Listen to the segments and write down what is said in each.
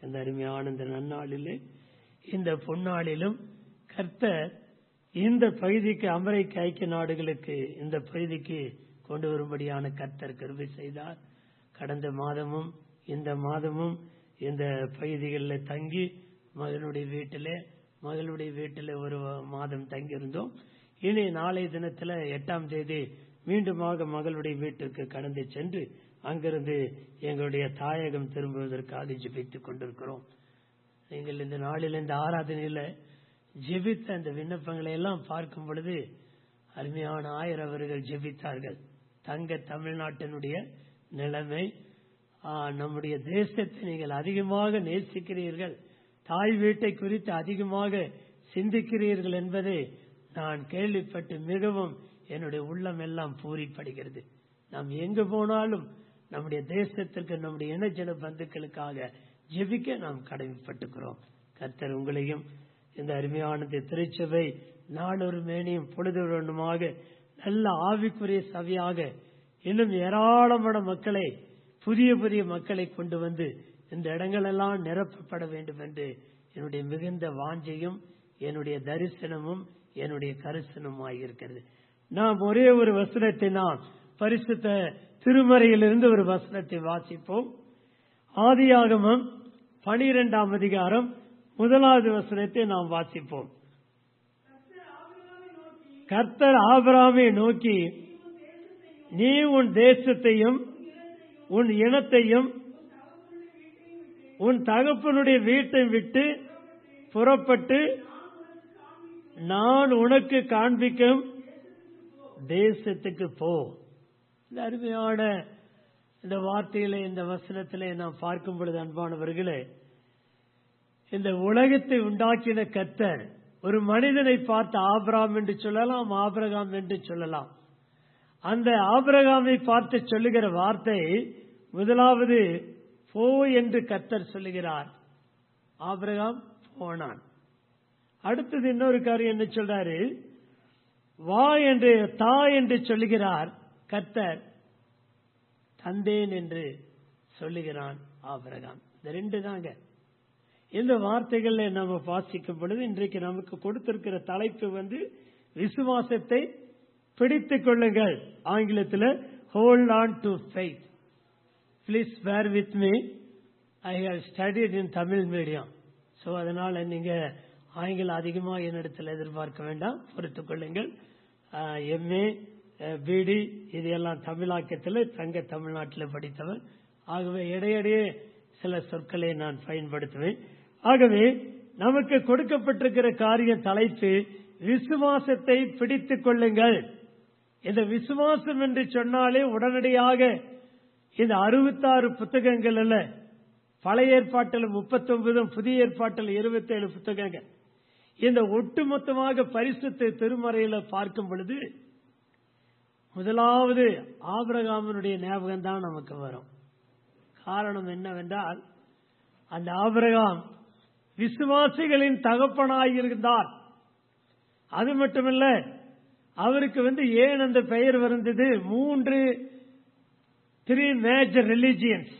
அந்த அருமையான இந்த நன்னாளிலே இந்த பொன்னாளிலும் கர்த்தர் இந்த பகுதிக்கு அமெரிக்க ஐக்கிய நாடுகளுக்கு இந்த பகுதிக்கு கொண்டு வரும்படியான கர்த்தர் கருவை செய்தார் கடந்த மாதமும் இந்த மாதமும் இந்த பகுதிகளில் தங்கி மகனுடைய வீட்டிலே மகளுடைய வீட்டில் ஒரு மாதம் தங்கியிருந்தோம் இனி நாளைய தினத்தில் எட்டாம் தேதி மீண்டுமாக மகளுடைய வீட்டுக்கு கடந்து சென்று அங்கிருந்து எங்களுடைய தாயகம் திரும்புவதற்காக ஜெபித்துக் கொண்டிருக்கிறோம் நீங்கள் இந்த நாளில் இந்த ஆராதனையில் ஜெபித்த அந்த விண்ணப்பங்களை எல்லாம் பார்க்கும் பொழுது அருமையான ஆயர் அவர்கள் ஜெபித்தார்கள் தங்க தமிழ்நாட்டினுடைய நிலைமை ஆ, நம்முடைய தேசத்தை நீங்கள் அதிகமாக நேசிக்கிறீர்கள் தாய் வீட்டை குறித்து அதிகமாக சிந்திக்கிறீர்கள் என்பதை நான் கேள்விப்பட்டு மிகவும் என்னுடைய உள்ளம் எல்லாம் பூரிப்படுகிறது நாம் எங்கு போனாலும் நம்முடைய தேசத்திற்கு நம்முடைய இனஜன பந்துக்களுக்காக ஜெபிக்க நாம் கடமைப்பட்டுக்கிறோம் கர்த்தர் உங்களையும் இந்த அருமையான இந்த திருச்சபை நாளொரு மேனியும் பொழுதுடனுமாக நல்ல ஆவிக்குரிய சபையாக இன்னும் ஏராளமான மக்களை புதிய புதிய மக்களை கொண்டு வந்து இந்த இடங்களெல்லாம் நிரப்பப்பட வேண்டும் என்று என்னுடைய மிகுந்த வாஞ்சையும் என்னுடைய தரிசனமும் என்னுடைய கரிசனமாய் இருக்கிறது நாம் ஒரே ஒரு வசனத்தை நாம் பரிசுத்த திருமறையிலிருந்து ஒரு வசனத்தை வாசிப்போம் ஆதியாகமம் பனிரெண்டாம் அதிகாரம் முதலாவது வசனத்தை நாம் வாசிப்போம் கர்த்தர் ஆபிராமை நோக்கி நீ உன் தேசத்தையும் உன் இனத்தையும் உன் தகப்பனுடைய வீட்டை விட்டு புறப்பட்டு நான் உனக்கு காண்பிக்கும் தேசத்துக்கு போ இந்த அருமையான இந்த வார்த்தையில இந்த வசனத்திலே நாம் பார்க்கும் பொழுது அன்பானவர்களே இந்த உலகத்தை உண்டாக்கின கர்த்தர் ஒரு மனிதனை பார்த்து ஆபிராம் என்று சொல்லலாம் ஆபிரகாம் என்று சொல்லலாம் அந்த ஆபிரகாமை பார்த்து சொல்லுகிற வார்த்தை முதலாவது போ என்று கர்த்தர் சொல்லுகிறார் ஆபிரகாம் போனான் அடுத்தது இன்னொரு காரியம் என்ன சொல்றாரு வா என்று தா என்று சொல்லுகிறார் கர்த்தர் தந்தேன் என்று சொல்லுகிறான் ஆபிரகாம் இந்த ரெண்டு தாங்க இந்த வார்த்தைகளை நம்ம வாசிக்கும் பொழுது இன்றைக்கு நமக்கு கொடுத்திருக்கிற தலைப்பு வந்து விசுவாசத்தை பிடித்துக் கொள்ளுங்கள் ஆங்கிலத்தில் hold on to faith please bear with me I have studied in Tamil medium so அதனால நீங்க ஆங்கிலம் அதிகமாக என்னிடத்தில் எதிர்பார்க்க வேண்டாம் பொறுத்துக் கொள்ளுங்கள் எம்ஏ பிடி இது எல்லாம் தமிழாக்கத்தில் தங்க தமிழ்நாட்டில் படித்தவன் ஆகவே இடையிடையே சில சொற்களை நான் பயன்படுத்துவேன் ஆகவே நமக்கு கொடுக்கப்பட்டிருக்கிற காரிய தலைப்பு விசுவாசத்தை பிடித்துக் கொள்ளுங்கள் இந்த விசுவாசம் என்று சொன்னாலே உடனடியாக இந்த அறுபத்தாறு புத்தகங்கள் அல்ல பழைய ஏற்பாட்டில் முப்பத்தொன்பதும் புதிய ஏற்பாட்டில் இருபத்தேழு புத்தகங்கள் இந்த ஒட்டுமொத்தமாக பரிசுத்த திருமறையில பார்க்கும் பொழுது முதலாவது ஆபிரகாமனுடைய ஞாபகம் தான் நமக்கு வரும் காரணம் என்னவென்றால் அந்த ஆபிரகாம் விசுவாசிகளின் தகப்பனாயிருந்தார் அது மட்டுமல்ல அவருக்கு வந்து ஏன் அந்த பெயர் வந்தது மூன்று three major religions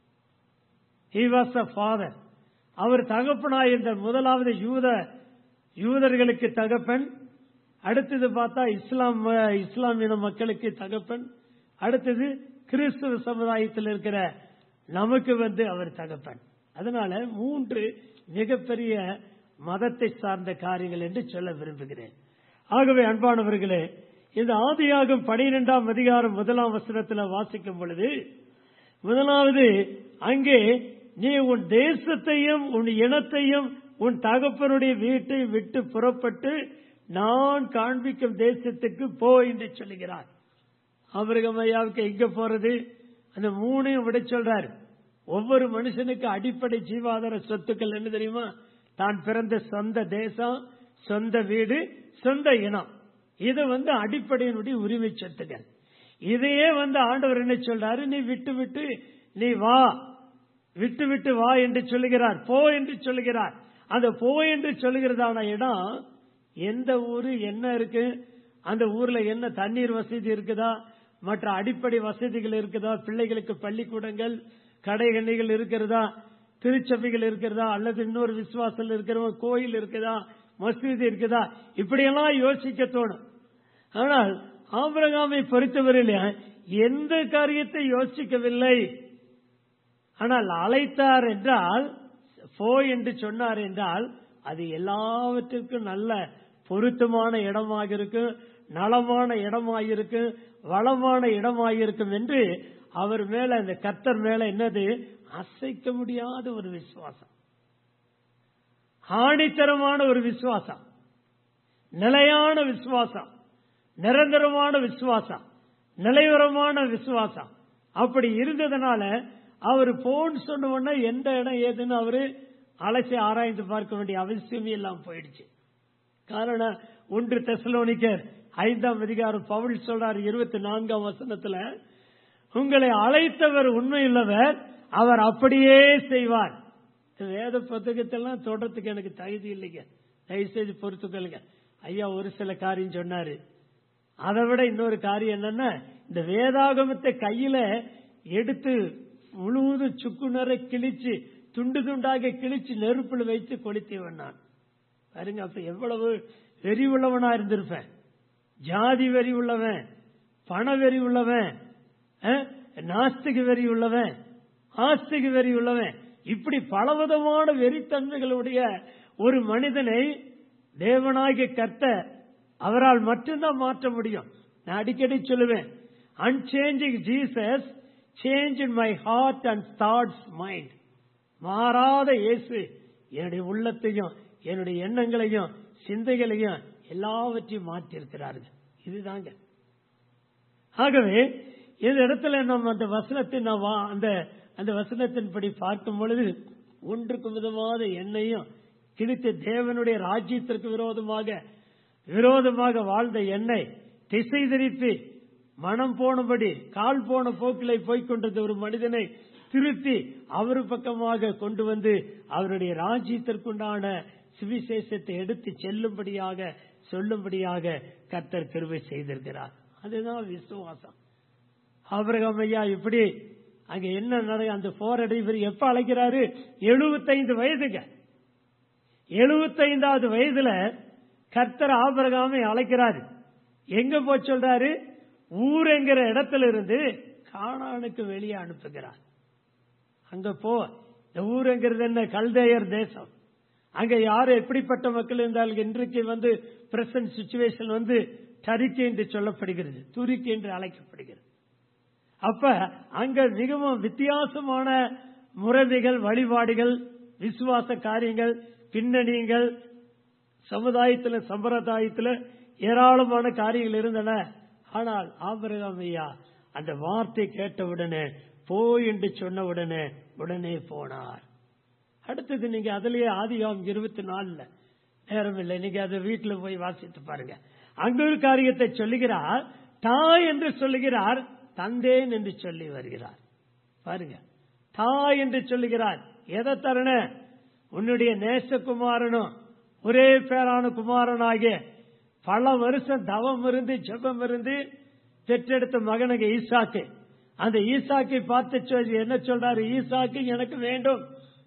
he was a father அவர் தகப்பனாயிருந்த முதலாவது யூத யூதர்களுக்கு தகப்பன் அடுத்தது பார்த்தா இஸ்லாம் இஸ்லாமிய மக்களுக்கு தகப்பன் அடுத்தது கிறிஸ்துவ சமுதாயத்தில் இருக்கிற நமக்கு வந்து அவர் தகப்பன் அதனால மூன்று மிகப்பெரிய மதத்தை சார்ந்த காரியங்கள் என்று சொல்ல விரும்புகிறேன் ஆகவே அன்பானவர்களே இந்த ஆதியாகும் பனிரெண்டாம் அதிகாரம் முதலாம் வசனத்தில் வாசிக்கும் பொழுது முதலாவது அங்கே நீ உன் தேசத்தையும் உன் இனத்தையும் உன் தகப்பனுடைய வீட்டை விட்டு புறப்பட்டு நான் காண்பிக்கும் தேசத்துக்கு போ என்று சொல்லுகிறார் அமிர்கம் ஐயாவுக்கு எங்க போறது அந்த மூணையும் விட சொல்றாரு ஒவ்வொரு மனுஷனுக்கு அடிப்படை ஜீவாதார சொத்துக்கள் என்ன தெரியுமா தான் பிறந்த சொந்த தேசம் சொந்த வீடு சொந்த இனம் இது வந்து அடிப்படையினுடைய உரிமை சொத்துக்கள் இதையே வந்து ஆண்டவர் என்ன சொல்றாரு நீ விட்டு விட்டு நீ வா விட்டு விட்டு வா என்று சொல்லுகிறார் போ என்று சொல்லுகிறார் அந்த போ என்று சொல்லுகிறதான இடம் எந்த ஊரு என்ன இருக்கு அந்த ஊர்ல என்ன தண்ணீர் வசதி இருக்குதா மற்ற அடிப்படை வசதிகள் இருக்குதா பிள்ளைகளுக்கு பள்ளிக்கூடங்கள் கடைகண்ணிகள் இருக்கிறதா திருச்சபைகள் இருக்கிறதா அல்லது இன்னொரு விசுவாசம் இருக்கிறவங்க கோயில் இருக்குதா மசூதி இருக்குதா இப்படியெல்லாம் யோசிக்க தோணும் ஆனால் ஆபிரகாமை பொறுத்தவரையில எந்த காரியத்தை யோசிக்கவில்லை ஆனால் அழைத்தார் என்றால் போ என்று சொன்னார் என்றால் அது எல்லாவற்றிற்கும் நல்ல பொருத்தமான இடமாக இருக்கும் நலமான இடமாக இருக்கும் வளமான இடமாக இருக்கும் என்று அவர் மேல அந்த கர்த்தர் மேல என்னது அசைக்க முடியாத ஒரு விசுவாசம் ஆணித்தரமான ஒரு விசுவாசம் நிலையான விசுவாசம் நிரந்தரமான விசுவாசம் நிலைவரமான விசுவாசம் அப்படி இருந்ததுனால அவர் போன் சொன்ன உடனே எந்த இடம் ஏதுன்னு அவரு அலசி ஆராய்ந்து பார்க்க வேண்டிய அவசியமே இல்லாம போயிடுச்சு காரணம் ஒன்று தெசலோனிக்கர் ஐந்தாம் அதிகாரம் பவுல் சொல்றார் இருபத்தி நான்காம் வசனத்துல உங்களை அழைத்தவர் உண்மையுள்ளவர் அவர் அப்படியே செய்வார் வேத புத்தகத்தெல்லாம் தொடர்றதுக்கு எனக்கு தகுதி இல்லைங்க தயவுசெய்து பொறுத்துக்கொள்ளுங்க ஐயா ஒரு சில காரியம் சொன்னாரு அதை விட இன்னொரு காரியம் என்னன்னா இந்த வேதாகமத்தை கையில எடுத்து முழுவதும் சுக்குநரை கிழிச்சு துண்டு துண்டாக கிழிச்சு நெருப்புல வைத்து கொளுத்தியவன் நான் பாருங்க அப்ப எவ்வளவு வெறி உள்ளவனா இருந்திருப்பேன் ஜாதி வெறி உள்ளவன் பண வெறி உள்ளவன் அஹ், நாஸ்திக வெறி உள்ளவன் ஆஸ்திக வெறி உள்ளவன் இப்படி பலவிதமான வெறித்தன்மைகளுடைய ஒரு மனிதனை தேவனாகிய கர்த்த அவரால் மட்டும்தான் மாற்ற முடியும் நான் அடிக்கடி சொல்லுவேன் unchanging Jesus change in my heart and thoughts mind மாறாத இயேசு என்னுடைய உள்ளத்தையும் என்னுடைய எண்ணங்களையும் சிந்தைகளையும் எல்லாவற்றையும் மாற்றியிருக்கிறார்கள் இதுதாங்க ஆகவே இந்த இடத்துல நம்ம அந்த வசனத்தை நாம் வா- அந்த அந்த வசனத்தின்படி பார்க்கும் பொழுது ஒன்றுக்கு விதமான எண்ணெயும் கிழித்து தேவனுடைய ராஜ்யத்திற்கு விரோதமாக விரோதமாக வாழ்ந்த எண்ணெய் திசை திருப்பி மனம் போனபடி கால் போன போக்கிலே போய்க்கொண்டிருந்த ஒரு மனிதனை திருத்தி அவர் பக்கமாக கொண்டு வந்து அவருடைய ராஜ்யத்திற்குண்டான சுவிசேஷத்தை எடுத்து செல்லும்படியாக சொல்லும்படியாக கர்த்தர் கிருபை செய்திருக்கிறார் அதுதான் விசுவாசம் ஆபிரகாம் ஐயா இப்படி அங்க என்ன நடை அந்த போர் அடைவர் எப்ப அழைக்கிறாரு எழுபத்தைந்து வயதுங்க எழுபத்தைந்தாவது வயதுல கர்த்தர் ஆபிரகாமை அழைக்கிறாரு எங்க போய் சொல்றாரு ஊர் என்கிற இடத்துல இருந்து கானானுக்கு வெளியே அனுப்புகிறார் அங்க போ இந்த ஊருங்கிறது என்ன கல்தேயர் தேசம் அங்க யாரு எப்படிப்பட்ட மக்கள் இருந்தாலும் இன்றைக்கு வந்து பிரசன்ட் சுச்சுவேஷன் வந்து டரிக்கை என்று சொல்லப்படுகிறது துருக்கி என்று அழைக்கப்படுகிறது அப்ப அங்க மிகவும் வித்தியாசமான முறைமைகள் வழிபாடுகள் விசுவாச காரியங்கள் பின்னணிகள் சமுதாயத்துல சம்பிரதாயத்துல ஏராளமான காரியங்கள் இருந்தன ஆனால் ஆபிரகாம் ஐயா அந்த வார்த்தை கேட்டவுடனே போய் என்று சொன்ன உடனே உடனே போனார் அடுத்தது நீங்க அதுலயே ஆதிகாம் இருபத்தி நாலுல நேரம் இல்லை நீங்க அதை வீட்டுல போய் வாசித்து பாருங்க அங்க ஒரு காரியத்தை சொல்லுகிறார் தாய் என்று சொல்லுகிறார் தந்தேன் என்று சொல்லி வருகிறார் பாருங்க தாய் என்று சொல்லுகிறார் எதை தரண உன்னுடைய நேசகுமாரனும் ஒரே பேரான குமாரனாகிய பல வருஷம் தவம் இருந்து ஜெபம் இருந்து பெற்றெடுத்த மகனுக்கு ஈசாக்கு அந்த ஈசாக்கை பார்த்து சொல்லி என்ன சொல்றாரு ஈசாக்கு எனக்கு வேண்டும்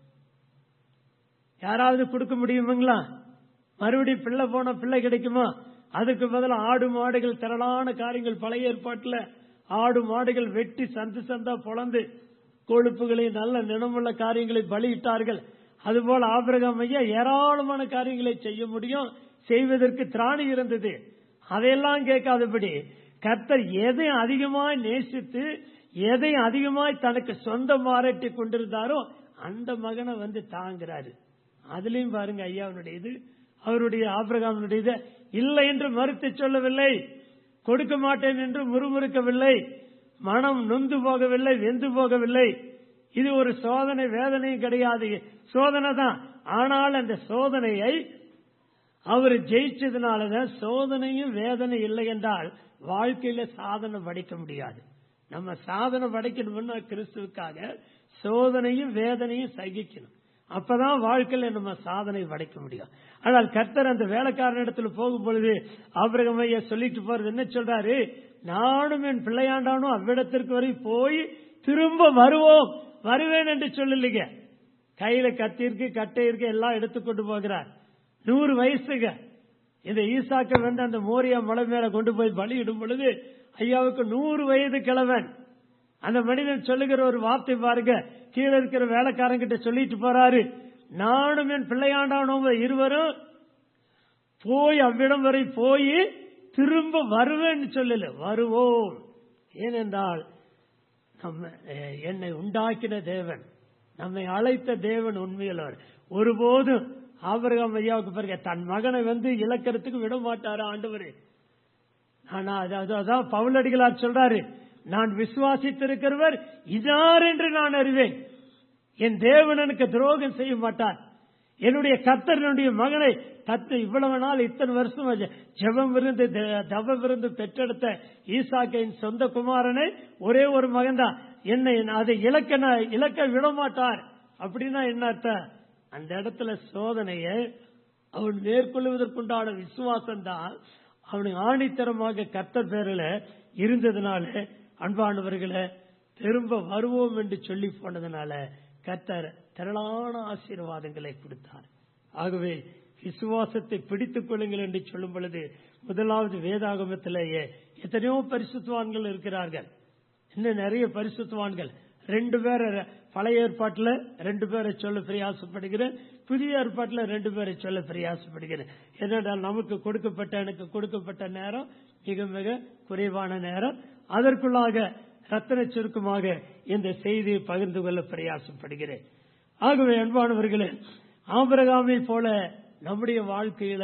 யாராவது கொடுக்க முடியுமுங்களா மறுபடியும் பிள்ளை போன பிள்ளை கிடைக்குமா அதுக்கு பதிலா ஆடு மாடுகள் திரளான காரியங்கள் பழைய ஏற்பாட்டுல ஆடு மாடுகள் வெட்டி சந்து சந்தா பொளந்து கொழுப்புகளை நல்ல நினமுள்ள காரியங்களை பலியிட்டார்கள் அதுபோல ஆபிரகாம் ஐயா ஏராளமான காரியங்களை செய்ய முடியும் செய்வதற்கு திராணி இருந்தது அதையெல்லாம் கேட்காதபடி கர்த்தர் எதை அதிகமாய் நேசித்து எதை அதிகமாய் தனக்கு சொந்த மாறட்டி கொண்டிருந்தாரோ அந்த மகனை வந்து தாங்கிறாரு அதுலயும் பாருங்க ஐயாவுடைய இது அவருடைய ஆபிரகாமனுடைய இது இல்லை என்று மறுத்து சொல்லவில்லை கொடுக்க மாட்டேன் என்று முறுமுறுக்கவில்லை மனம் நொந்து போகவில்லை வெந்து போகவில்லை இது ஒரு சோதனை வேதனையும் கிடையாது சோதனை தான் ஆனால் அந்த சோதனையை அவர் ஜெயிச்சதுனாலதான் சோதனையும் வேதனை இல்லை என்றால் வாழ்க்கையில சாதனை படைக்க முடியாது நம்ம சாதனை படைக்கணும்னா கிறிஸ்துவுக்காக சோதனையும் வேதனையும் சகிக்கணும் அப்பதான் வாழ்க்கையில நம்ம சாதனை படைக்க முடியும் ஆனால் கர்த்தர் அந்த வேலைக்காரன் இடத்துல போகும் பொழுது ஆபிரகம் ஐயா சொல்லிட்டு போறது என்ன சொல்றாரு நானும் என் பிள்ளையாண்டானும் அவ்விடத்திற்கு வரை போய் திரும்ப வருவோம் வருவேன் என்று சொல்லலைங்க கையில கத்தி இருக்கு கட்டை இருக்கு எல்லாம் எடுத்துக்கொண்டு போகிறார் நூறு வயசுங்க இந்த ஈசாக்க வந்து அந்த மோரியா மலை மேல கொண்டு போய் பலியிடும் பொழுது ஐயாவுக்கு நூறு வயது கிழவன் அந்த மனிதன் சொல்லுகிற ஒரு வார்த்தை பாருங்க கீழே இருக்கிற வேலைக்காரங்கிட்ட சொல்லிட்டு போறாரு நானும் என் பிள்ளையாண்டானவங்க இருவரும் போய் அவ்விடம் வரை போய் திரும்ப வருவேன்னு சொல்லல வருவோம் ஏனென்றால் நம்ம அஹ், என்னை உண்டாக்கின தேவன் நம்மை அழைத்த தேவன் உண்மையிலவர் ஒருபோதும் ஆபிரகாம் ஐயாவுக்கு பிறகு தன் மகனை வந்து இழக்கிறதுக்கு விட மாட்டாரு ஆண்டவரே ஆனா அது- அது- அதான் பவுலடிகளார் சொல்றாரு நான் விசுவாசித்திருக்கிறவர் இதார் என்று நான் அறிவேன் என் தேவன் எனக்கு துரோகம் செய்ய மாட்டார் என்னுடைய கர்த்தனுடைய மகனை தத்து இவ்வளவு நாள் இத்தனை வருஷம் ஜெ- ஜெபம் விருந்து த- தவம் விருந்து பெற்றெடுத்த ஈசாக்கின் சொந்த குமாரனை ஒரே ஒரு மகன்தான் என்னை அதை இழக்க நான் இழக்க விட மாட்டார் அப்படின்னா என்ன அர்த்தம் அந்த இடத்துல சோதனைய அவன் மேற்கொள்வதற்குண்டான விசுவாசம் தான் அவனுக்கு ஆணித்தரமாக கர்த்தர் பேரில் இருந்ததுனால அன்பானவர்களை திரும்ப வருவோம் என்று சொல்லி போனதுனால கர்த்தர் திரளான ஆசீர்வாதங்களை கொடுத்தார் ஆகவே விசுவாசத்தை பிடித்துக் கொள்ளுங்கள் என்று சொல்லும் பொழுது முதலாவது வேதாகமத்திலேயே எத்தனையோ பரிசுத்தவான்கள் இருக்கிறார்கள் இன்னும் நிறைய பரிசுத்தவான்கள் ரெண்டு பேரை பழைய ஏற்பாட்டில் ரெண்டு பேரை சொல்ல பிரயாசப்படுகிறேன் புதிய ஏற்பாட்டில் ரெண்டு பேரை சொல்ல பிரயாசப்படுகிறேன் ஏனென்றால் நமக்கு கொடுக்கப்பட்ட எனக்கு கொடுக்கப்பட்ட நேரம் மிக மிக குறைவான நேரம் அதற்குள்ளாக ரத்தன சுருக்கமாக இந்த செய்தியை பகிர்ந்து கொள்ள பிரயாசப்படுகிறேன் ஆகவே அன்பானவர்களே ஆபரகாமை போல நம்முடைய வாழ்க்கையில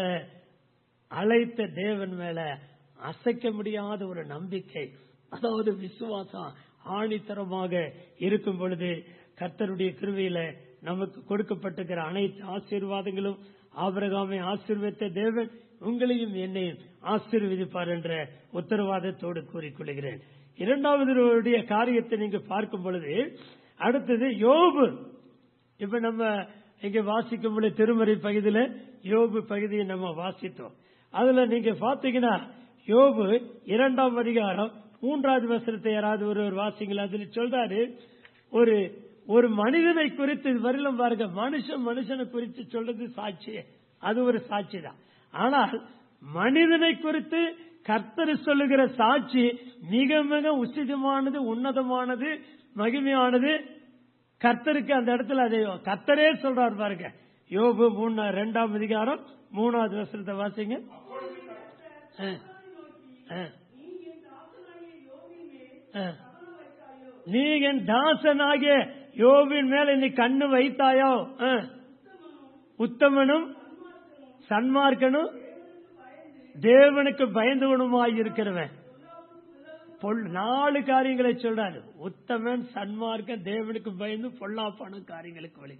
அழைத்த தேவன் மேல அசைக்க முடியாத ஒரு நம்பிக்கை அதாவது விசுவாசம் ஆணித்தரமாக இருக்கும் பொழுது கர்த்தருடைய கிருவையில நமக்கு கொடுக்கப்பட்டிருக்கிற அனைத்து ஆசீர்வாதங்களும் ஆபரகாமை ஆசீர்வதித்த தேவன் உங்களையும் என்னையும் ஆசீர்வதிப்பார் என்ற உத்தரவாதத்தோடு கூறிக்கொள்கிறேன் இரண்டாவது காரியத்தை நீங்க பார்க்கும் பொழுது அடுத்தது யோபு இப்ப நம்ம இங்க வாசிக்கும் பொழுது திருமறை பகுதியில யோபு பகுதியை நம்ம வாசித்தோம் அதுல நீங்க பாத்தீங்கன்னா யோபு இரண்டாம் அதிகாரம் மூன்றாவது வசனத்தை யாராவது ஒரு ஒரு வாசிங்களா அதுல சொல்றாரு ஒரு ஒரு மனிதனை குறித்து வரலும் பாருங்க மனுஷன் மனுஷனை குறித்து சொல்றது சாட்சி அது ஒரு சாட்சி தான் ஆனால் மனிதனை குறித்து கர்த்தர் சொல்லுகிற சாட்சி மிக மிக உசிதமானது உன்னதமானது மகிமையானது கர்த்தருக்கு அந்த இடத்துல அதை கர்த்தரே சொல்றார் பாருங்க யோபு மூணு ரெண்டாம் அதிகாரம் மூணாவது வசனத்தை வாசிங்க ஆ. ஆ. ஆ. நீ என் தாசனாகிய யோபின் மேல நீ கண்ணு வைத்தாயோ ஆ. உத்தமனும் சன்மார்க்கனும் தேவனுக்கு பயந்தவனுமாய் இருக்கிறவன் பொல் நாலு காரியங்களை சொல்றாரு உத்தமன் சன்மார்க்க தேவனுக்கு பயந்து பொல்லாப்பான காரியங்களுக்கு வழி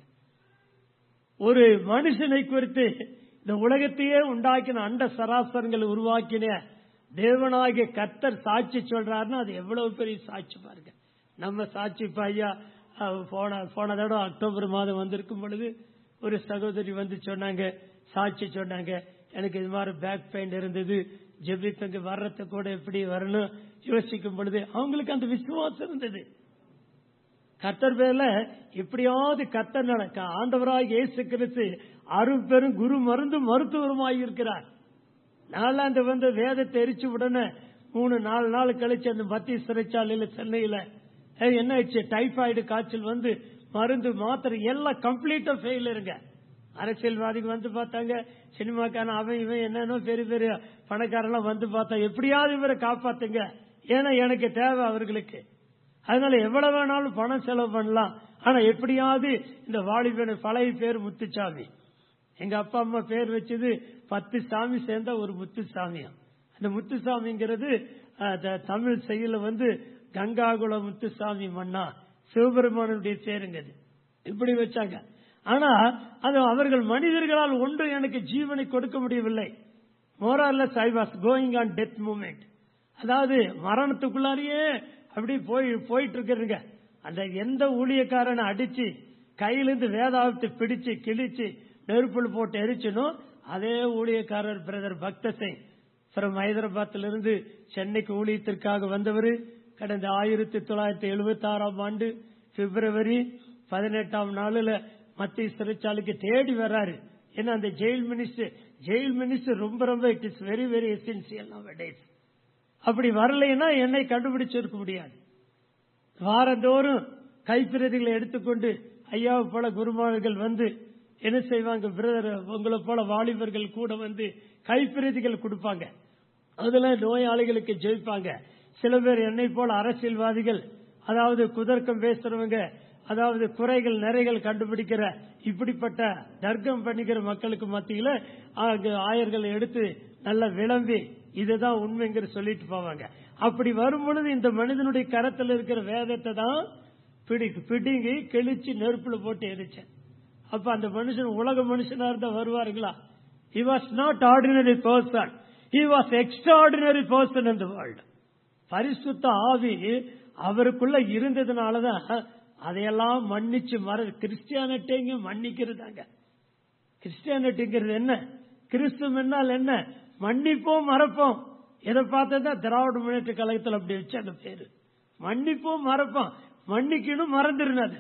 ஒரு மனுஷனை குறித்து இந்த உலகத்தையே உண்டாக்கின அண்ட சராசரங்களை உருவாக்கின தேவனாகிய கர்த்தர் சாட்சி சொல்றாருன்னா அது எவ்வளவு பெரிய சாட்சி பாருங்க நம்ம சாட்சி இப்ப ஐயா அஹ், போன போன தடவை அக்டோபர் மாதம் வந்திருக்கும் பொழுது ஒரு சகோதரி வந்து சொன்னாங்க சாட்சி சொன்னாங்க எனக்கு இது மாதிரி பேக் பெயின் இருந்தது ஜெபித்தங்க வர்றது கூட எப்படி வரணும் யோசிக்கும் பொழுது அவங்களுக்கு அந்த விசுவாசம் இருந்தது கர்த்தர் பேர்ல எப்படியாவது கர்த்தர் நடக்க ஆண்டவராக இயேசு கிறிஸ்து அரும்பெரும் குரு மருந்து மருத்துவருமாய் இருக்கிறார் நாலாண்டு வந்து வேதத்தை எரிச்சு உடனே மூணு நாலு நாள் கழிச்சு அந்த மத்திய சிறைச்சாலையில சென்னையில ஏய், என்ன ஆயிடுச்சு டைபாய்டு காய்ச்சல் வந்து மருந்து மாத்திரை எல்லாம் கம்ப்ளீட்டா ஃபெயில் இருங்க அரசியல்வாதிக்கு வந்து பார்த்தாங்க சினிமாக்கான அவன் இவன் என்னன்னோ பெரிய பெரிய பணக்காரெல்லாம் வந்து பார்த்தா எப்படியாவது இவரை காப்பாத்துங்க ஏன்னா எனக்கு தேவை அவர்களுக்கு அதனால எவ்வளவு வேணாலும் பணம் செலவு பண்ணலாம் ஆனா எப்படியாவது இந்த வாலிபன பழைய பேர் முத்துச்சாமி எங்க அப்பா அம்மா பேர் வச்சது பத்து சாமி சேர்ந்த ஒரு முத்துசாமியா அந்த முத்துசாமிங்கிறது அஹ், த- தமிழ் செயல வந்து கங்காகுல முத்துசாமி மன்னா சிவபெருமானுடைய பேருங்க அது இப்படி வச்சாங்க ஆனா அது அவர்கள் மனிதர்களால் ஒன்று எனக்கு ஜீவனை கொடுக்க முடியவில்லை more or less I was going on death moment அதாவது மரணத்துக்குள்ளாரியே அப்படி போய் போயிட்டு இருக்கிறதுங்க அந்த எந்த ஊழியக்காரனை அடிச்சு கையிலிருந்து வேதாவத்தை பிடிச்சு கிழிச்சு நெருப்புல போட்டு எரிச்சனோ அதே ஊழியக்காரர் பிரதர் பக்த சிங் ஃப்ரம் ஹைதராபாத்ல இருந்து சென்னைக்கு ஊழியத்திற்காக வந்தவர் கடந்த ஆயிரத்தி தொள்ளாயிரத்தி எழுபத்தி ஆறாம் ஆண்டு பிப்ரவரி பதினெட்டாம் நாளில் மத்திய சிறைச்சாலைக்கு தேடி வர்றாரு ஏன்னா அந்த ஜெயில் மினிஸ்டர் ஜெயில் மினிஸ்டர் ரொம்ப ரொம்ப it is very very essential days அப்படி வரலைன்னா என்னை கண்டுபிடிச்சிருக்க முடியாது வாரந்தோறும் கைப்பிரதிகளை எடுத்துக்கொண்டு ஐயாவை போல குருமார்கள் வந்து என்ன செய்வாங்க பிரதர் உங்களை போல வாலிபர்கள் கூட வந்து கைப்பிரதிகள் கொடுப்பாங்க அதுல நோயாளிகளுக்கு ஜெயிப்பாங்க சில பேர் என்னை போல அரசியல்வாதிகள் அதாவது குதர்க்கம் பேசுறவங்க அதாவது குறைகள் நிறைகள் கண்டுபிடிக்கிற இப்படிப்பட்ட தர்க்கம் பண்ணிக்கிற மக்களுக்கு மத்தியில அங்க ஆயர்கள் எடுத்து நல்ல விளம்பி இதுதான் உண்மைங்கிற சொல்லிட்டு போவாங்க அப்படி வரும் பொழுது இந்த மனிதனுடைய கரத்தில் இருக்கிற வேதத்தை தான் பிடி பிடிங்கி கிழிச்சு நெருப்புல போட்டு எரிச்சேன் அப்ப அந்த மனுஷன் உலக மனுஷனா இருந்தா வருவாருங்களா he was not ordinary person he was extraordinary person in the world பரிசுத்த ஆவி அவருக்குள்ள இருந்ததுனாலதான் அதையெல்லாம் மன்னிச்சு மற கிறிஸ்டியானிட்டிங்க மன்னிக்கிறதாங்க கிறிஸ்டியானிட்டிங்கிறது என்ன கிறிஸ்துவம் என்னால் என்ன மன்னிப்போம் மறப்போம் இதை பார்த்தா திராவிட முன்னேற்ற கழகத்தில் அப்படி வச்சு அந்த பேரு மன்னிப்போம் மறப்போம் மன்னிக்கணும் மறந்துருந்தது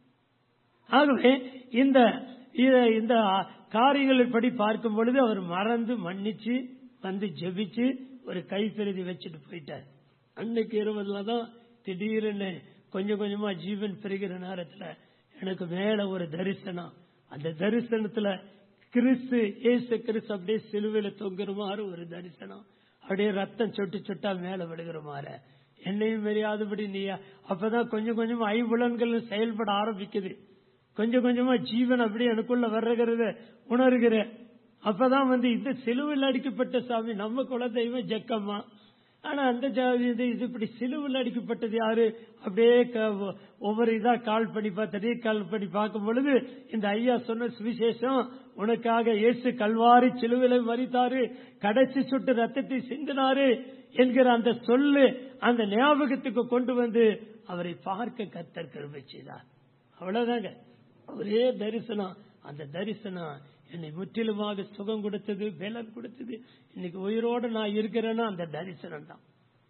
ஆகவே இந்த இத- இந்த காரியங்களை படி பார்க்கும் பொழுது அவர் மறந்து மன்னிச்சு வந்து ஜெபிச்சு ஒரு கைப்பெருதி வச்சுட்டு போயிட்டார் அன்னைக்கு இருபதுல தான் திடீர்னு கொஞ்சம் கொஞ்சமா ஜீவன் பெறுகிற நேரத்துல எனக்கு மேல ஒரு தரிசனம் அந்த தரிசனத்துல கிறிஸ்து ஏசு கிறிஸ்து அப்படியே சிலுவையில தொங்குறமாறு ஒரு தரிசனம் அப்படியே ரத்தம் சொட்டு சொட்டா மேல விழுகிறமாறு என்னையும் தெரியாதபடி நீ அப்பதான் கொஞ்சம் கொஞ்சமா ஐம்புலன்கள் செயல்பட ஆரம்பிக்குது கொஞ்சம் கொஞ்சமா ஜீவன் அப்படியே எனக்குள்ள வர்றகிறத உணர்கிறேன் அப்பதான் வந்து இந்த சிலுவில் அடிக்கப்பட்ட சாமி நம்ம குல தெய்வம் ஜக்கம்மா ஆனா அந்த ஜாதி இது இது இப்படி சிலுவில் அடிக்கப்பட்டது யாரு அப்படியே க- ஒவ்வொரு இதா கால் பண்ணி பார்த்து ரீகால் பண்ணி பார்க்கும் பொழுது இந்த ஐயா சொன்ன சுவிசேஷம் உனக்காக இயேசு கல்வாரி சிலுவிலை மறித்தாரு கடைசி சுட்டு ரத்தத்தை சிந்தினாரு என்கிற அந்த சொல்லு அந்த ஞாபகத்துக்கு கொண்டு வந்து அவரை பார்க்க கத்தர் கிருபை செய்தார் அவ்வளவுதாங்க ஒரே தரிசனம் அந்த தரிசனம் என்னை முற்றிலுமாக சுகம் கொடுத்தது பலன் கொடுத்தது இன்னைக்கு உயிரோடு நான் இருக்கிறேன்னா அந்த தரிசனம் தான்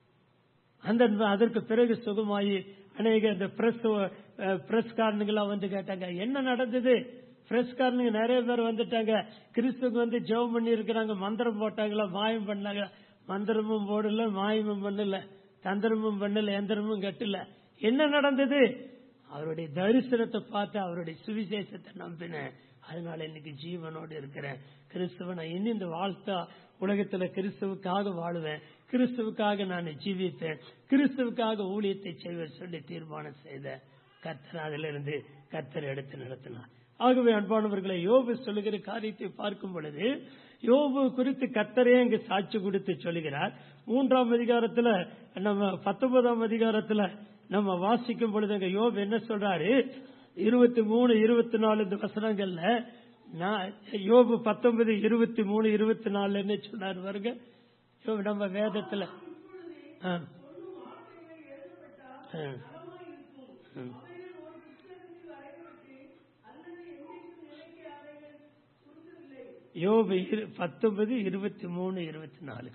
அந்த அதற்கு பிறகு சுகமாயி அநேக இந்த பிரஸ் பிரஸ் காரனுங்கெல்லாம் வந்து கேட்டாங்க என்ன நடந்தது பிரஸ் காரனுங்க நிறைய பேர் வந்துட்டாங்க கிறிஸ்துக்கு வந்து ஜெபம் பண்ணி இருக்கிறாங்க மந்திரம் போட்டாங்களா மாயம் பண்ணாங்க மந்திரமும் போடல மாயமும் பண்ணல தந்திரமும் பண்ணல எந்திரமும் கட்டல என்ன நடந்தது அவருடைய தரிசனத்தை பார்த்து அவருடைய சுவிசேஷத்தை நம்பினேன் அதனால இன்னைக்கு ஜீவனோடு இருக்கிறேன் கிறிஸ்துவ நான் இன்னும் இந்த வாழ்த்தா உலகத்துல கிறிஸ்துவுக்காக வாழுவேன் கிறிஸ்துவுக்காக நான் ஜீவிப்பேன் கிறிஸ்துவுக்காக ஊழியத்தை செய்வேன் சொல்லி தீர்மானம் செய்த கர்த்தர் அதிலிருந்து கர்த்தர் எடுத்து நடத்தினார் ஆகவே அன்பானவர்களை யோபு சொல்லுகிற காரியத்தை பார்க்கும் பொழுது யோபு குறித்து கர்த்தரே இங்கு சாட்சி கொடுத்து சொல்லுகிறார் மூன்றாம் அதிகாரத்துல நம்ம பத்தொன்பதாம் அதிகாரத்துல நம்ம வாசிக்கும் பொழுது அங்க யோபு என்ன சொல்றாரு இருபத்தி மூணு இருபத்தி நாலு இந்த வசனங்கள்ல நான் யோபு பத்தொன்பது இருபத்தி மூணு இருபத்தி நாலு என்ன சொன்னார் பாருங்க யோபு நம்ம வேதத்துல ஆ. ஆ. ம். யோபு இரு- பத்தொன்பது இருபத்தி மூணு இருபத்தி நாலு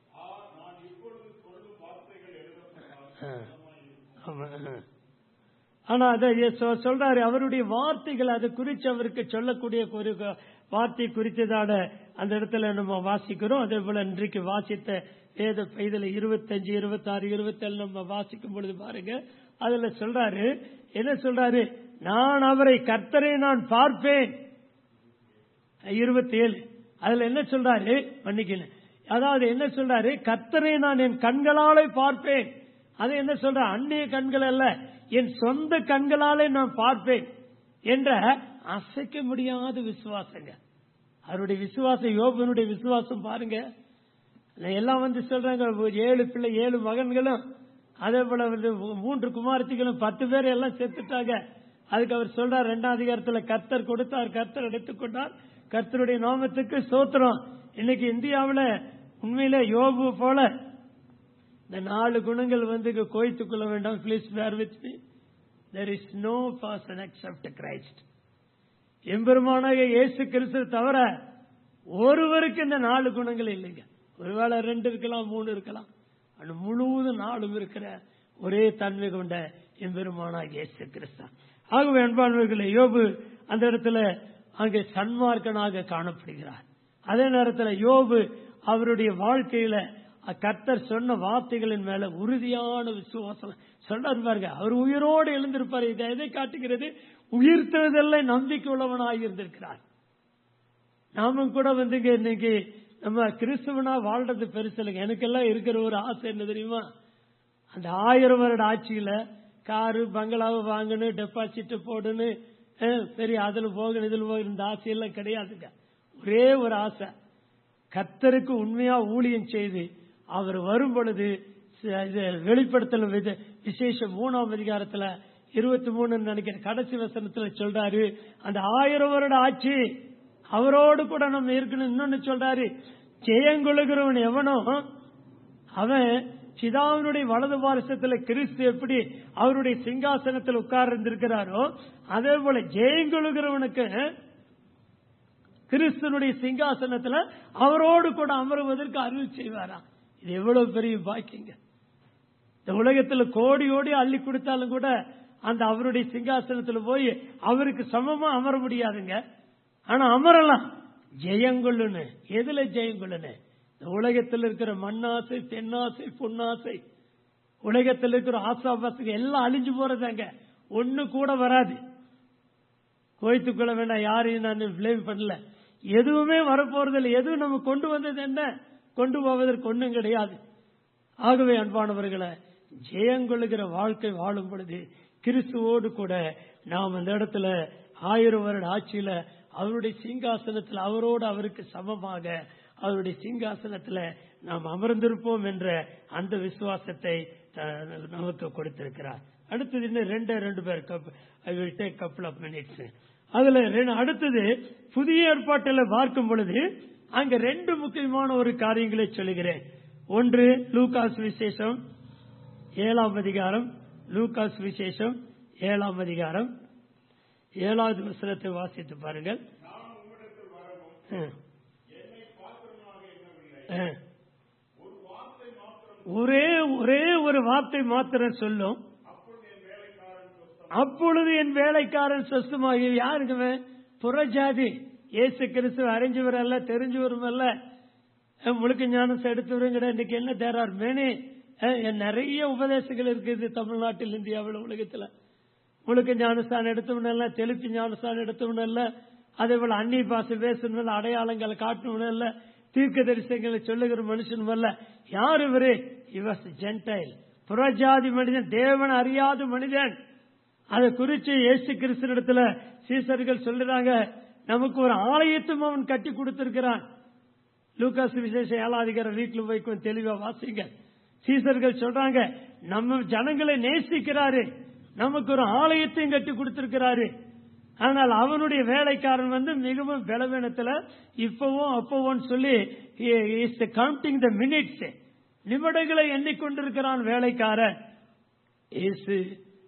ஆ. ஆமா, ஆ. ஆனா அதை சொ- சொல்றாரு அவருடைய வார்த்தைகள் அது குறித்து அவருக்கு சொல்லக்கூடிய ஒரு க- வார்த்தை குறித்ததான அந்த இடத்துல நம்ம வாசிக்கிறோம் அதே போல இன்றைக்கு வாசித்த வேத பைதல இருபத்தஞ்சு இருபத்தாறு இருபத்தேழு நம்ம வாசிக்கும் பொழுது பாருங்க அதுல சொல்றாரு என்ன சொல்றாரு நான் அவரை கர்த்தரை நான் பார்ப்பேன் இருபத்தி ஏழு அதுல என்ன சொல்றாரு மன்னிக்கல அதாவது என்ன சொல்றாரு கர்த்தரை நான் என் கண்களாலே பார்ப்பேன் அது என்ன சொல்ற அந்நிய கண்கள் அல்ல என் சொந்த கண்களாலே நான் பார்ப்பேன் என்ற அசைக்க முடியாத விசுவாசங்க அவருடைய விசுவாசம் யோபனுடைய விசுவாசம் பாருங்க எல்லாம் வந்து சொல்றாங்க ஒரு ஏழு பிள்ளை ஏழு மகன்களும் அதே போல வந்து மூன்று குமாரத்திகளும் பத்து பேர் எல்லாம் செத்துட்டாங்க அதுக்கு அவர் சொல்றார் ரெண்டாம் அதிகாரத்துல கர்த்தர் கொடுத்தார் கர்த்தர் எடுத்துக்கொண்டார் கர்த்தருடைய நாமத்துக்கு சோத்திரம் இன்னைக்கு இந்தியாவுல உண்மையில யோபு போல இந்த நாலு குணங்கள் வந்து இங்க கோய்த்துக் கொள்ள வேண்டாம் please bear with me there is no person accept Christ எம்பெருமானாக இயேசு கிறிஸ்து தவிர ஒருவருக்கு இந்த நாலு குணங்கள் இல்லைங்க ஒருவேளை ரெண்டு இருக்கலாம் மூணு இருக்கலாம் ஆனா முழுவதும் நாளும் இருக்கிற ஒரே தன்மை கொண்ட எம்பெருமானாக இயேசு கிறிஸ்து ஆகவே அன்பானவர்களே யோபு அந்த இடத்துல அங்கே சன்மார்க்கனாக காணப்படுகிறார் அதே நேரத்தில் யோபு அவருடைய வாழ்க்கையில கர்த்தர் சொன்ன வார்த்தைகளின் மேல உறுதியான விசுவாசம் சொன்னார் பாருங்க அவர் உயிரோடு எழுந்திருப்பார் இதை எதை காட்டுகிறது உயிர்த்ததெல்லாம் நம்பிக்கை உள்ளவனாக இருந்திருக்கிறார் நாமும் கூட வந்துங்க இன்னைக்கு நம்ம கிறிஸ்துவனா வாழ்றது பெருசு இல்லைங்க எனக்கெல்லாம் இருக்கிற ஒரு ஆசை என்ன தெரியுமா அந்த ஆயிரம் வருட ஆட்சியில காரு பங்களாவை வாங்கணும் டெபாசிட் போடணும் அஹ், பெரிய அதுல போகணும் இதுல போகணும் இந்த ஆசையெல்லாம் கிடையாதுங்க ஒரே ஒரு ஆசை கர்த்தருக்கு உண்மையா ஊழியம் செய்து அவர் வரும் பொழுது ச- இது வெளிப்படுத்தல வித- விசேஷம் மூணாம் அதிகாரத்துல இருபத்தி மூணு நினைக்கிற கடைசி வசனத்துல சொல்றாரு அந்த ஆயிரம் வருட ஆட்சி அவரோடு கூட நம்ம இருக்கணும் இன்னொன்னு சொல்றாரு ஜெயங்கொழுகிறவன் எவனோ அவன் சிதாவினுடைய வலது பாரசத்துல கிறிஸ்து எப்படி அவருடைய சிங்காசனத்தில் உட்கார்ந்து இருந்திருக்கிறாரோ அதே போல ஜெயங்கொழுகிறவனுக்கு கிறிஸ்தனுடைய சிங்காசனத்துல அவரோடு கூட அமருவதற்கு அருள் செய்வாராம் இது எவ்வளவு பெரிய பாக்கியங்க இந்த உலகத்துல கோடி கோடி அள்ளி கொடுத்தாலும் கூட அந்த அவருடைய சிங்காசனத்துல போய் அவருக்கு சமமா அமர முடியாதுங்க ஆனா அமரலாம் ஜெயங்கொள்ளுன்னு எதுல ஜெயங்கொள்ளுன்னு இந்த உலகத்தில் இருக்கிற மண்ணாசை தென்னாசை பொன்னாசை உலகத்தில் இருக்கிற ஆசாபாசுங்க எல்லாம் அழிஞ்சு போறதாங்க ஒண்ணு கூட வராது கோயத்துக்குள்ள வேண்டாம் யாரையும் நான் பிளேம் பண்ணல எதுவுமே வரப்போறதில்லை எதுவும் நம்ம கொண்டு வந்தது என்ன கொண்டு போவதற்கு ஒண்ணும் கிடையாது ஆகவே அன்பானவர்களை ஜெயங்கொள்ளுகிற வாழ்க்கை வாழும் பொழுது கிறிஸ்துவோடு கூட நாம் அந்த இடத்துல ஆயிரம் வருட ஆட்சியில அவருடைய சிங்காசனத்தில் அவரோடு அவருக்கு சமமாக அவருடைய சிங்காசனத்தில் நாம் அமர்ந்திருப்போம் என்ற அந்த விசுவாசத்தை த- நமக்கு கொடுத்திருக்கிறார் அடுத்தது இன்னும் ரெண்டு ரெண்டு பேர் I will take couple of minutes அதுல ரெண்டு- அடுத்தது புதிய ஏற்பாட்டில் பார்க்கும் பொழுது அங்க ரெண்டு முக்கியமான ஒரு காரியங்களை சொல்லுகிறேன் ஒன்று லூகாஸ் விசேஷம் ஏழாம் அதிகாரம் லூகாஸ் விசேஷம் ஏழாம் அதிகாரம் ஏழாவது வசனத்தை வாசித்து பாருங்கள் ம். ம். ஒரே ஒரே ஒரு வார்த்தை மாத்திரம் சொல்லும் அப்பொழுது என் வேலைக்காரன் சொஸ்தமாகி யாருக்குமே புறஜாதி இயேசு கிறிஸ்து அறிஞ்சவர் அல்ல தெரிஞ்சவரும் அல்ல அஹ் முழுக்க ஞானம் எடுத்தவரும் கிடையாது இன்னைக்கு என்ன தேரார் மேனே நிறைய உபதேசங்கள் இருக்குது தமிழ்நாட்டில் இந்தியாவில் உலகத்துல முழுக்க ஞானஸ்தானம் எடுத்தவன் அல்ல தெளிப்பு ஞானஸ்தானம் எடுத்தவன் அல்ல அதே போல அந்நிய பாசை பேசணும் அடையாளங்களை காட்டணும் அல்ல தீர்க்க தரிசனங்களை சொல்லுகிற மனுஷனும் அல்ல யார் இவரு இவஸ் ஜென்டைல் புறஜாதி மனிதன் தேவன் அறியாத மனிதன் அதை குறிச்சு இயேசு கிறிஸ்தனிடத்துல சீசர்கள் சொல்லுறாங்க நமக்கு ஒரு ஆலயத்தும் அவன் கட்டி கொடுத்திருக்கிறான் லூகாஸ் விசேஷம் ஏழாதிகாரம் வீட்டுல போய் கொஞ்சம் தெளிவா வாசிங்க சீசர்கள் சொல்றாங்க நம்ம ஜனங்களை நேசிக்கிறாரு நமக்கு ஒரு ஆலயத்தையும் கட்டி கொடுத்திருக்கிறாரு ஆனால் அவனுடைய வேலைக்காரன் வந்து மிகவும் பலவீனத்துல இப்பவும் அப்பவும் சொல்லி இஸ் கவுண்டிங் த மினிட்ஸ் நிமிடங்களை எண்ணிக்கொண்டிருக்கிறான் வேலைக்காரன் இயேசு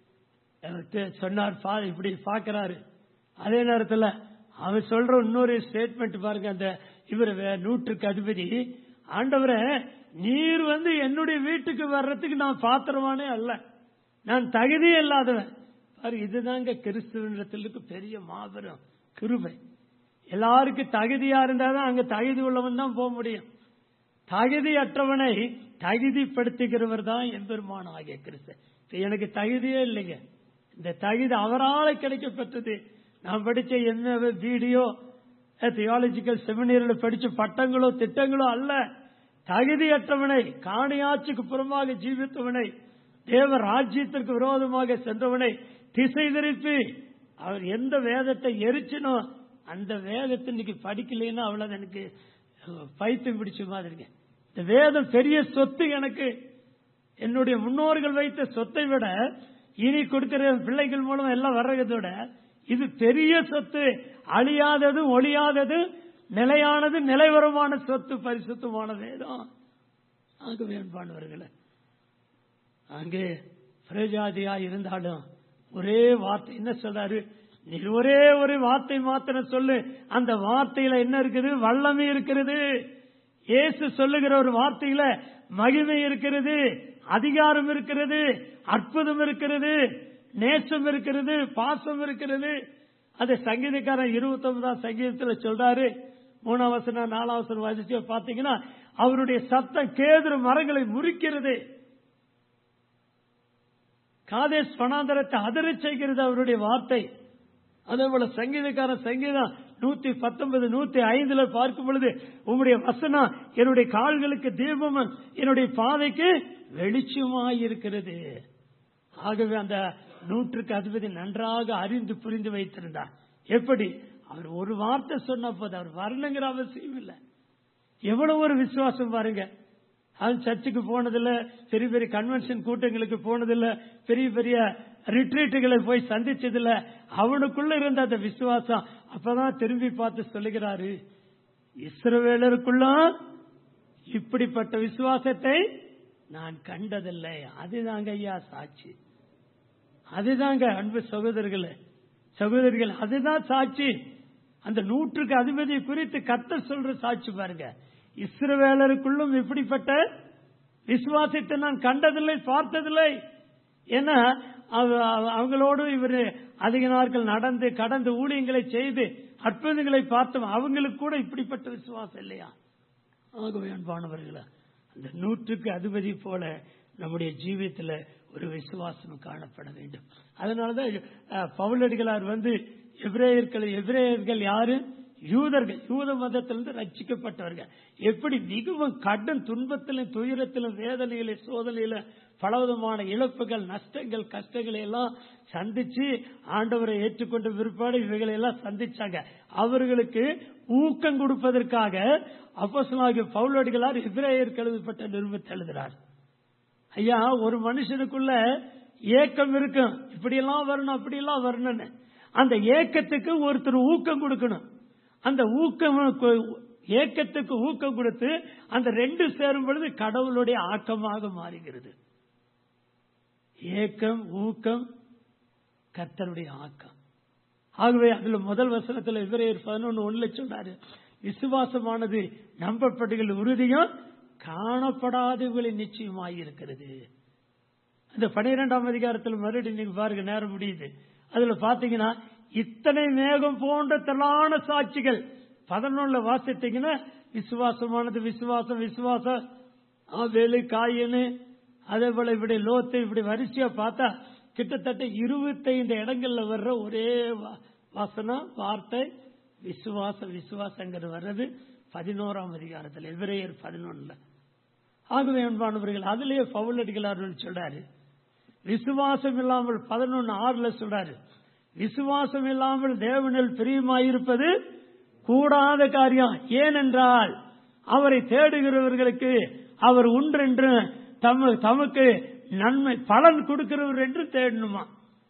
எனக்கு சொன்னார் பா- இப்படி பாக்குறாரு அதே நேரத்துல அவன் சொல்ற இன்னொரு ஸ்டேட்மெண்ட் பாருங்க அந்த இவர் நூற்றுக்கு அதிபதி ஆண்டவரே நீர் வந்து என்னுடைய வீட்டுக்கு வர்றதுக்கு நான் பாத்திரமானே அல்ல நான் தகுதியே இல்லாதவன் பாரு இதுதாங்க கிறிஸ்துவனிடத்திலுக்கு பெரிய மாபெரும் கிருபை எல்லாருக்கும் தகுதியா இருந்தாதான் அங்க தகுதி உள்ளவன் தான் போக முடியும் தகுதியற்றவனை தகுதிப்படுத்துகிறவர் தான் எம்பெருமான் ஆகிய கிறிஸ்து இப்ப எனக்கு தகுதியே இல்லைங்க இந்த தகுதி அவரால் கிடைக்கப்பட்டது நான் படிச்ச என்ன வீடியோ தியாலஜிக்கல் செமினியரில் படிச்ச பட்டங்களோ திட்டங்களோ அல்ல தகுதியற்றவனை காணியாட்சிக்கு புறமாக ஜீவித்தவனை தேவ ராஜ்யத்திற்கு விரோதமாக சென்றவனை திசை திருப்பி அவர் எந்த வேதத்தை எரிச்சினோ அந்த வேதத்தை இன்னைக்கு படிக்கலைன்னா அவ்வளவு எனக்கு அஹ், பைத்தியம் பிடிச்ச மாதிரிங்க இந்த வேதம் பெரிய சொத்து எனக்கு என்னுடைய முன்னோர்கள் வைத்த சொத்தை விட இனி கொடுக்கிற என் பிள்ளைகள் மூலம் எல்லாம் வர்றதை விட இது பெரிய சொத்து அழியாதது ஒளியாதது நிலையானது நிலைவரமான சொத்து பரிசுத்தமான வேதம் ஆகவே அன்பானவர்களே அங்கே பிரஜாதியா இருந்தாலும் ஒரே வார்த்தை என்ன சொல்றாரு நீ ஒரே ஒரு வார்த்தை மாத்திரம் சொல்லு அந்த வார்த்தையில என்ன இருக்குது வல்லமை இருக்கிறது இயேசு சொல்லுகிற ஒரு வார்த்தையில மகிமை இருக்கிறது அதிகாரம் இருக்கிறது அற்புதம் இருக்கிறது நேசம் இருக்கிறது பாசம் இருக்கிறது அது சங்கீதக்காரன் இருபத்தி ஒன்பதாம் சங்கீதத்துல சொல்றாரு மூணாம் வசனம் நாலாம் வசனம் வசிச்சு பாத்தீங்கன்னா அவருடைய சத்தம் கேதுரு மரங்களை முறிக்கிறது காதேஷ் பணாந்தரத்தை அதிரச் செய்கிறது அவருடைய வார்த்தை அதே போல சங்கீதக்காரன் சங்கீதம் நூத்தி பத்தொன்பது நூத்தி ஐந்துல பார்க்கும் பொழுது உம்முடைய வசனம் என்னுடைய கால்களுக்கு தீபமும் என்னுடைய பாதைக்கு வெளிச்சமாயிருக்கிறது ஆகவே அந்த நூற்றுக்கு அதிபதி நன்றாக அறிந்து புரிந்து வைத்திருந்தார் எப்படி அவர் ஒரு வார்த்தை சொன்ன போது அவர் வரணுங்கிற அவசியம் இல்லை எவ்வளவு ஒரு விசுவாசம் பாருங்க அவன் சர்ச்சுக்கு போனதில்ல பெரிய பெரிய கன்வென்ஷன் கூட்டங்களுக்கு போனதில்ல பெரிய பெரிய ரிட்ரீட்டுகளை போய் சந்திச்சதில்ல அவனுக்குள்ள இருந்த அந்த விசுவாசம் அப்பதான் திரும்பி பார்த்து சொல்லுகிறாரு இஸ்ரவேலருக்குள்ள இப்படிப்பட்ட விசுவாசத்தை நான் கண்டதில்லை அதுதாங்க ஐயா சாட்சி அதுதாங்க அன்பு சகோதரர்களே சகோதரிகள் அதுதான் சாட்சி அந்த நூற்றுக்கு அதிபதி குறித்து கத்த சொல்ற சாட்சி பாருங்க இஸ்ரவேலருக்குள்ளும் இப்படிப்பட்ட விசுவாசத்தை நான் கண்டதில்லை பார்த்ததில்லை ஏன்னா அவ- அவ- அவங்களோடு இவர் அதிக நாட்கள் நடந்து கடந்து ஊழியங்களை செய்து அற்புதங்களை பார்த்தோம் அவங்களுக்கு கூட இப்படிப்பட்ட விசுவாசம் இல்லையா ஆகவே அன்பானவர்களா அந்த நூற்றுக்கு அதிபதி போல நம்முடைய ஜீவியத்தில் ஒரு விசுவாசம் காணப்பட வேண்டும் அதனாலதான் அஹ், பவுலடிகளார் வந்து எபிரேயர்கள் எபிரேயர்கள் யாரு யூதர்கள் யூத மதத்திலிருந்து ரட்சிக்கப்பட்டவர்கள் எப்படி மிகவும் கடும் துன்பத்திலும் துயரத்திலும் வேதனையில சோதனையில பலவிதமான இழப்புகள் நஷ்டங்கள் கஷ்டங்களை எல்லாம் சந்திச்சு ஆண்டவரை ஏற்றுக்கொண்ட பிற்பாடு இவைகளை எல்லாம் சந்திச்சாங்க அவர்களுக்கு ஊக்கம் கொடுப்பதற்காக அப்போஸ்தலனாகிய பவுலடிகளார் எபிரேயர் எழுதப்பட்ட நிருபத்தை எழுதுகிறார் ஐயா ஒரு மனுஷனுக்குள்ள ஏக்கம் இருக்கும் இப்படியெல்லாம் வரணும் அப்படியெல்லாம் வரணும்னு அந்த ஏக்கத்துக்கு ஒருத்தர் ஊக்கம் கொடுக்கணும் அந்த ஊக்கம் ஏக்கத்துக்கு ஊக்கம் கொடுத்து அந்த ரெண்டு சேரும் பொழுது கடவுளுடைய ஆக்கமாக மாறுகிறது ஏக்கம் ஊக்கம் கர்த்தருடைய ஆக்கம் ஆகவே அதுல முதல் வசனத்துல இவரையர் பதினொன்னு ஒண்ணுல சொல்றாரு விசுவாசமானது நம்பப்படுகிற உறுதியும் காணப்படாதவர்களின் நிச்சயமாயிருக்கிறது அந்த பனிரெண்டாம் அதிகாரத்தில் மறுபடியும் நீங்க பாருங்க நேரம் முடியுது அதுல பாத்தீங்கன்னா இத்தனை மேகம் போன்ற திரளான சாட்சிகள் பதினொன்னுல வாசித்தீங்கன்னா விசுவாசமானது விசுவாசம் விசுவாசம் ஆவேலு காயனு அதே போல இப்படி லோத்து இப்படி வரிசையா பார்த்தா கிட்டத்தட்ட இருபத்தைந்து இடங்கள்ல வர்ற ஒரே வா- வசனம் வார்த்தை விசுவாசம் விசுவாசங்கிறது வர்றது பதினோராம் அதிகாரத்தில் எதிரேயர் பதினொன்னுல ஆகவே அன்பானவர்கள் அதிலேயே பவுலடிகளார்கள் சொல்றாரு விசுவாசம் இல்லாமல் பதினொன்னு ஆறுல சொல்றாரு விசுவாசம் இல்லாமல் தேவனில் பிரியமாயிருப்பது கூடாத காரியம் ஏனென்றால் அவரை தேடுகிறவர்களுக்கு அவர் உண்டென்று தம தமக்கு நன்மை பலன் கொடுக்கிறவர் என்று தேடணுமா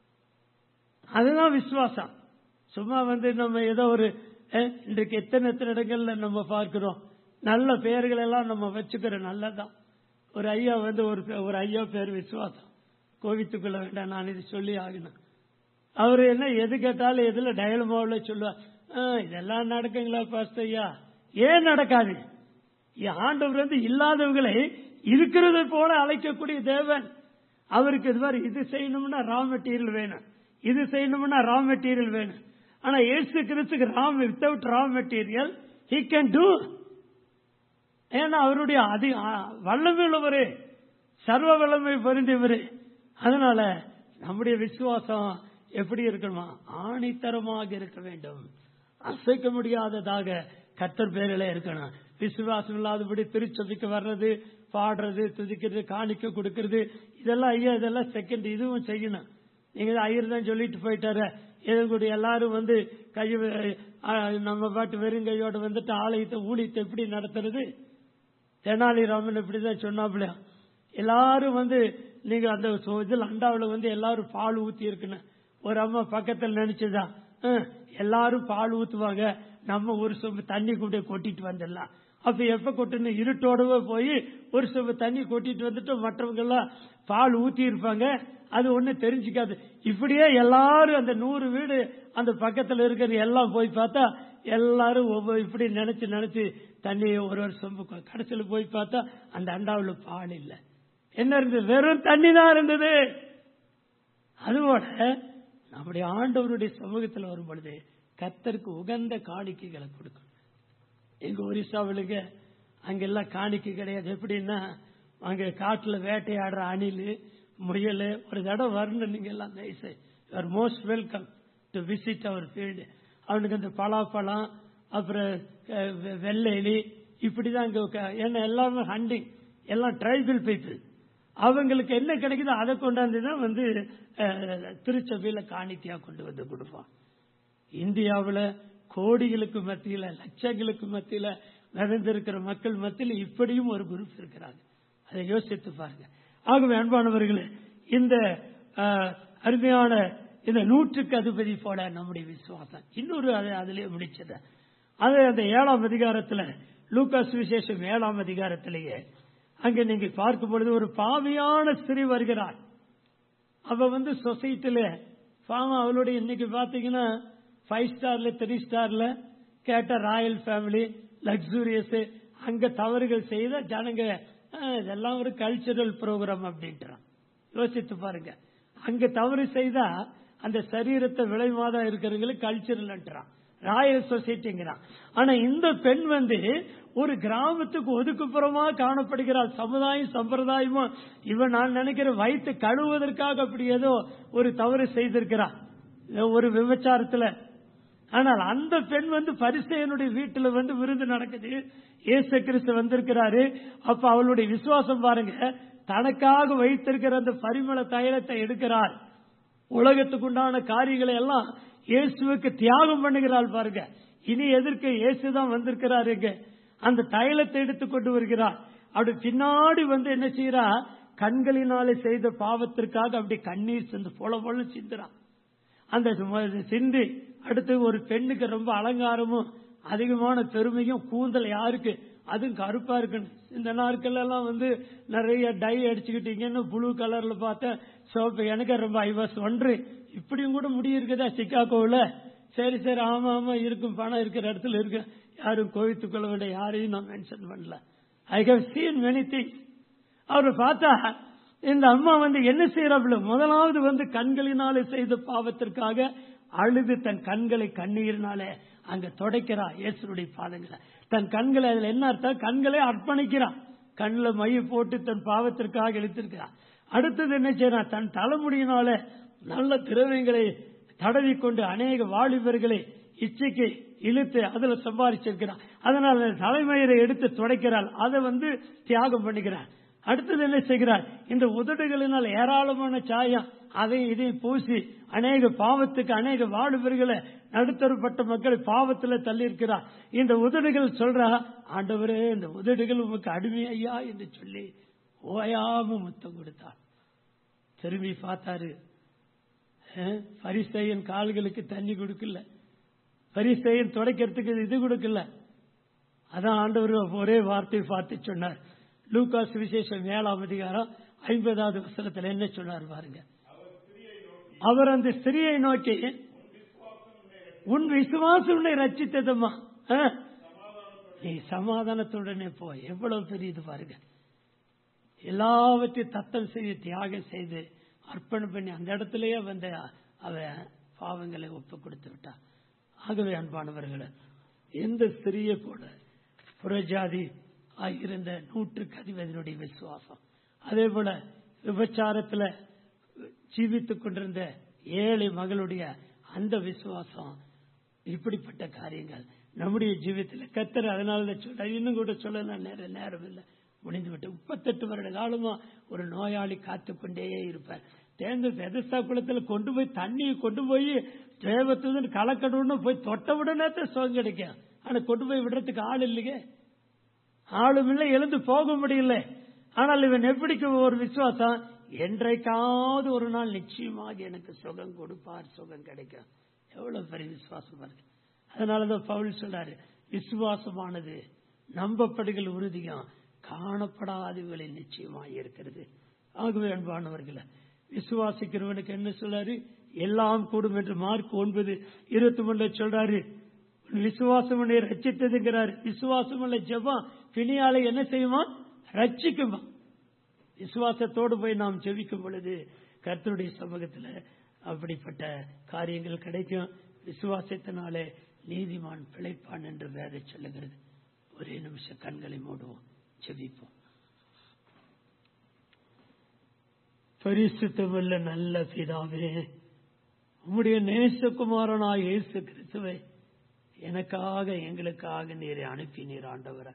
அதுதான் விசுவாசம் சும்மா வந்து நம்ம ஏதோ ஒரு அஹ், இன்றைக்கு எத்தனை எத்தனை இடங்கள்ல நம்ம பார்க்கிறோம் நல்ல பெயர்கள் எல்லாம் நம்ம வச்சுக்கிறோம் நல்லதான் ஒரு ஐயா வந்து ஒரு பே- ஒரு ஐயா பேர் விசுவாசம் கோவித்துக்குள்ள வேண்டாம் நான் இது சொல்லி ஆகணும் அவரு என்ன எது கேட்டாலும் எதுல டயலமாவில் சொல்லுவார் "ஆ, இதெல்லாம் நடக்குங்களா பாஸ்டர் ஐயா ஏன் நடக்காது இ- ஆண்டவர் வந்து இல்லாதவர்களை இருக்கிறது போல அழைக்கக்கூடிய தேவன் அவருக்கு இது மாதிரி இது செய்யணும்னா ரா மெட்டீரியல் வேணும் இது செய்யணும்னா ரா மெட்டீரியல் வேணும் ஆனா இயேசு கிறிஸ்துக்கு ராம் without raw material he can do ஏன்னா அவருடைய அதி ஆ- வல்லமை உள்ளவரு சர்வ வல்லமை பொருந்தியவரு அதனால நம்முடைய விசுவாசம் எப்படி இருக்கணுமா ஆணித்தரமாக இருக்க வேண்டும் அசைக்க முடியாததாக கத்தர் பேரில இருக்கணும் விசுவாசம் இல்லாதபடி திருச்சபைக்கு வர்றது பாடுறது துதிக்கிறது காணிக்க கொடுக்கிறது இதெல்லாம் ஐயா இதெல்லாம் செகண்ட் இதுவும் செய்யணும் நீங்க தான் ஐயர் தான் சொல்லிட்டு போயிட்டாரு எது கூட எல்லாரும் வந்து கை நம்ம பாட்டு வெறுங்கையோட வந்துட்டு ஆலயத்தை ஊழியத்தை எப்படி நடத்துறது தெனாலிராமன் இப்படிதான் சொன்னாப்புல எல்லாரும் வந்து நீங்க அந்த சோ- இதுல அண்டாவில் வந்து எல்லாரும் பால் ஊத்தி இருக்கணும் ஒரு அம்மா பக்கத்தில் நினைச்சுதா "ஹம், எல்லாரும் பால் ஊத்துவாங்க நம்ம ஒரு சொம்பு தண்ணி கூட கொட்டிட்டு வந்துடலாம் அப்ப எப்ப கொட்டணும் இருட்டோடவே போய் ஒரு சொம்பு தண்ணி கொட்டிட்டு வந்துட்டு மற்றவங்க எல்லாம் பால் ஊத்தி இருப்பாங்க அது ஒண்ணு தெரிஞ்சுக்காது இப்படியே எல்லாரும் அந்த நூறு வீடு அந்த பக்கத்துல இருக்கிற எல்லாம் போய் பார்த்தா எல்லாரும் ஒவ்வொரு இப்படி நினைச்சு நினைச்சு தண்ணியை ஒரு ஒரு சொம்பு கொ- கடைசியில போய் பார்த்தா அந்த அண்டாவுல பால் இல்லை என்ன இருந்தது வெறும் தண்ணி தான் இருந்தது அதுபோல நம்முடைய ஆண்டவருடைய சமூகத்தில் வரும் பொழுது கத்தருக்கு உகந்த காணிக்கைகளை கொடுக்கணும் எங்க ஒரிசாவிலுங்க அங்கெல்லாம் காணிக்கை கிடையாது எப்படின்னா அங்க காட்டுல வேட்டையாடுற அணில் முயல் ஒரு தடவை வரணும் நீங்க எல்லாம் தயவுசெய்து you are most welcome to visit our field அவனுக்கு அந்த பலாப்பழம் அப்புறம் அஹ், வெ- வெள்ளை எலி இப்படிதான் இங்க க- ஏன்னா எல்லாமே ஹண்டிங் எல்லாம் ட்ரைபல் பீப்புள் அவங்களுக்கு என்ன கிடைக்குதோ அதை கொண்டாந்து தான் வந்து அஹ், திருச்சபையில காணிக்கையா கொண்டு வந்து கொடுப்பான் இந்தியாவுல கோடிகளுக்கு மத்தியில லட்சங்களுக்கு மத்தியில நிறைந்திருக்கிற மக்கள் மத்தியில இப்படியும் ஒரு குரூப் இருக்கிறாங்க அதை யோசித்து பாருங்க ஆகவே அன்பானவர்களே இந்த அஹ், அருமையான இந்த நூற்றுக்கு அதிபதி போல நம்முடைய விசுவாசம் இன்னொரு அதை அதிலே முடிச்சத அது அந்த ஏழாம் அதிகாரத்துல லூகாஸ் விசேஷம் ஏழாம் அதிகாரத்திலேயே அங்க நீங்க பார்க்கும் பொழுது ஒரு பாவியான ஸ்திரீ வருகிறார் அவ வந்து சொசைட்டில பாவம் அவளுடைய இன்னைக்கு பாத்தீங்கன்னா ஃபைவ் ஸ்டார்ல த்ரீ ஸ்டார்ல கேட்ட ராயல் ஃபேமிலி லக்ஸூரியஸ் அங்க தவறுகள் செய்த ஜனங்க "ஆ, இதெல்லாம் ஒரு கல்ச்சரல் ப்ரோக்ராம் அப்படின்றான் யோசித்து பாருங்க அங்க தவறு செய்தா அந்த சரீரத்தை விளைவாதா இருக்கிறவங்களுக்கு கல்ச்சரல்ன்றான் ராயல் சொசைட்டிங்கிறான் ஆனா இந்த பெண் வந்து ஒரு கிராமத்துக்கு ஒதுக்குப்புறமா காணப்படுகிறாள் சமுதாயம் சம்பிரதாயமும் இவன் நான் நினைக்கிற வயிற்று கழுவுவதற்காக அப்படி ஏதோ ஒரு தவறு செய்திருக்கிறான் ஒரு விபச்சாரத்துல ஆனால் அந்த பெண் வந்து பரிசேயனுடைய வீட்டுல வந்து விருந்து நடக்குது இயேசு கிறிஸ்து வந்திருக்கிறாரு அப்ப அவளுடைய விசுவாசம் பாருங்க தனக்காக வைத்திருக்கிற அந்த பரிமள தைலத்தை எடுக்கிறார் உலகத்துக்குண்டான காரியங்களை எல்லாம் இயேசுவுக்கு தியாகம் பண்ணுகிறாள் பாருங்க இனி எதற்கு இயேசு தான் வந்திருக்கிறாருங்க அந்த தைலத்தை எடுத்து கொண்டு வருகிறார் அப்படி பின்னாடி வந்து என்ன செய்யறா கண்களினாலே செய்த பாவத்திற்காக அப்படி கண்ணீர் சிந்து போல போல சிந்துறான் அந்த சும- சிந்தி அடுத்து ஒரு பெண்ணுக்கு ரொம்ப அலங்காரமும் அதிகமான பெருமையும் கூந்தல் யாருக்கு அதுவும் கருப்பா இருக்குன்னு இந்த நாட்கள் எல்லாம் வந்து நிறைய டை அடிச்சுக்கிட்டீங்கன்னு ப்ளூ கலர்ல பார்த்தேன் சிவப்பு எனக்கு ரொம்ப ஐ வாஸ் ஒன்று இப்படியும் கூட முடி இருக்குதா சிக்காகோவில் சரி சரி ஆமா ஆமா இருக்கும் பணம் இருக்கிற இடத்துல இருக்கு யாரும் கோவித்துக் கொள்ள வேண்டிய யாரையும் நான் மென்ஷன் பண்ணல I have seen many things அவர் பார்த்தா இந்த அம்மா வந்து என்ன செய்யறாப்புல முதலாவது வந்து கண்களினாலே செய்த பாவத்திற்காக அழுது தன் கண்களை கண்ணீரினாலே அங்க துடைக்கிறா இயேசுடைய பாதங்களை தன் கண்களை அதுல என்ன அர்த்தம் கண்களை அர்ப்பணிக்கிறான் கண்ணில் மைய போட்டு தன் பாவத்திற்காக இழுத்திருக்கிறான் அடுத்தது என்ன செய்யறான் தன் தலைமுடியினால நல்ல திரவியங்களை தடவி கொண்டு அநேக வாலிபர்களை இச்சைக்கு இழுத்து அதுல சம்பாதிச்சிருக்கிறான் அதனால அந்த தலைமயிரை எடுத்து துடைக்கிறாள் அதை வந்து தியாகம் பண்ணுகிறார் அடுத்தது என்ன செய்கிறார் இந்த உதடுகளினால் ஏராளமான சாயம் அதையும் இதையும் பூசி அநேக பாவத்துக்கு அநேக வாலிபர்களை நடுத்தரப்பட்ட மக்களை பாவத்துல தள்ளி இருக்கிறார் இந்த உதடுகள் சொல்றா ஆண்டவரே இந்த உதடுகள் உமக்கு அடிமை ஐயா என்று சொல்லி ஓயாம முத்தம் கொடுத்தார் திரும்பி பார்த்தாரு அஹ், பரிசேயன் கால்களுக்கு தண்ணி கொடுக்கல பரிசேயன் துடைக்கிறதுக்கு இது கொடுக்கல அதான் ஆண்டவர் ஒரே வார்த்தை பார்த்து சொன்னார் லூகாஸ் விசேஷம் ஏழாம் அதிகாரம் ஐம்பதாவது வசனத்துல என்ன சொன்னார் பாருங்க அவர் அந்த ஸ்திரியை நோக்கி உன் விசுவாசம் உன்னை ரச்சித்ததம்மா ஆ? நீ சமாதானத்துடனே போ எவ்வளவு பெரியது பாருங்க எல்லாவற்றையும் தத்தம் செய்து தியாகம் செய்து அர்ப்பணம் பண்ணி அந்த இடத்திலேயே வந்து அவ பாவங்களை ஒப்பு கொடுத்து விட்டா ஆகவே அன்பானவர்களே எந்த ஸ்திரியை போல புறஜாதி ஆகியிருந்த நூற்றுக்கு அதிபதியினுடைய விசுவாசம் அதே போல விபச்சாரத்துல ஜீவித்துக் கொண்டிருந்த ஏழை மகளுடைய அந்த விசுவாசம் இப்படிப்பட்ட காரியங்கள் நம்முடைய ஜீவித்தில் கத்தர் அதனால சொல்ற இன்னும் கூட சொல்ல நான் நேரம் நேரம் இல்லை முடிந்து விட்டு முப்பத்தெட்டு வருட காலமா ஒரு நோயாளி காத்து கொண்டே இருப்பார் தேர்ந்த பெதஸ்தா குளத்துல கொண்டு போய் தண்ணியை கொண்டு போய் தேவத்துடன் கலக்கணும்னு போய் தொட்ட உடனே தான் சுகம் கிடைக்கும் ஆனா கொண்டு போய் விடுறதுக்கு ஆள் இல்லையே ஆளும் இல்லை எழுந்து போக முடியல ஆனால் இவன் எப்படிக்கு ஒரு விசுவாசம் என்றைக்காவது ஒரு நாள் நிச்சயமாக எனக்கு சுகம் கொடுப்பார் சுகம் கிடைக்கும் எவ்வளவு பெரிய விசுவாசம் பாருங்க அதனாலதான் பவுல் சொல்றாரு விசுவாசமானது நம்பப்படுகள் உறுதியும் காணப்படாதவர்களில் நிச்சயமாக இருக்கிறது ஆகவே அன்பானவர்களே விசுவாசிக்கிறவனுக்கு என்ன சொல்றாரு எல்லாம் கூடும் என்று மார்க் ஒன்பது இருபத்தி மூணுல சொல்றாரு உன் விசுவாசம் உன்னை ரச்சித்ததுங்கிறாரு விசுவாசம் உள்ள ஜெபம் பிணியாலை என்ன செய்யுமா ரட்சிக்குமா விசுவாசத்தோடு போய் நாம் ஜெபிக்கும் பொழுது கர்த்தருடைய சமூகத்துல அப்படிப்பட்ட காரியங்கள் கிடைக்கும் விசுவாசத்தினாலே நீதிமான் பிழைப்பான் என்று வேத சொல்லுகிறது ஒரே நிமிஷம் கண்களை மூடுவோம் செபிப்போம் பரிசுத்தமுள்ள நல்ல பிதாவே உம்முடைய நேசகுமாரனாய் இயேசு கிறிஸ்துவை எனக்காக எங்களுக்காக நீரை அனுப்பினீர் ஆண்டவரை